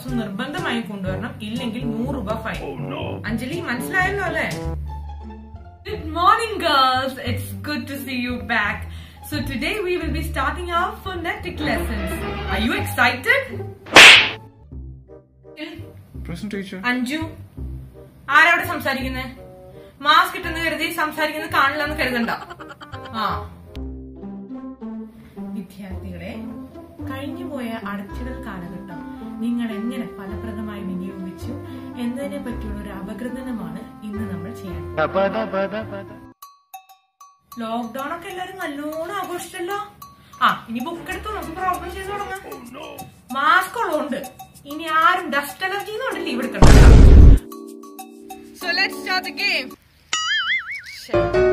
Box നിർബന്ധമായി കൊണ്ടുവരണം ഇല്ലെങ്കിൽ നൂറ് രൂപ ഫൈൻ അഞ്ജലി മനസ്സിലായല്ലോ അല്ലേ good morning girls it's good to see you back so today we will be starting our phonetic lessons are you excited Present teacher. Anju ആരവിടെ സംസാരിക്കുന്നത് മാസ്ക് ഇട്ടെന്ന് കരുതി സംസാരിക്കുന്നത് കാണില്ല എന്ന് കരുതണ്ട ആ വിദ്യാർത്ഥികളെ കഴിഞ്ഞുപോയ അടച്ചിടൽ കാലഘട്ടം നിങ്ങൾ എങ്ങനെ ഫലപ്രദമായി വിനിയോഗിച്ചു എന്നതിനെ പറ്റിയുള്ള ഒരു അപഗ്രഥനമാണ് ഇന്ന് നമ്മൾ ചെയ്യുന്നത് ലോക്ക്ഡൌൺ ഒക്കെ എല്ലാരും നല്ലോണം ആഘോഷിച്ചല്ലോ ആ ഇനി ബുക്ക് എടുത്തു നമുക്ക് പ്രോബ്ലം ചെയ്ത് തുടങ്ങാം മാസ്ക് ഉള്ളതുകൊണ്ട് ഇനി ആരും ഡസ്റ്റ് അലർജി കൊണ്ട് ലീവ് എടുക്കണം so let's start the game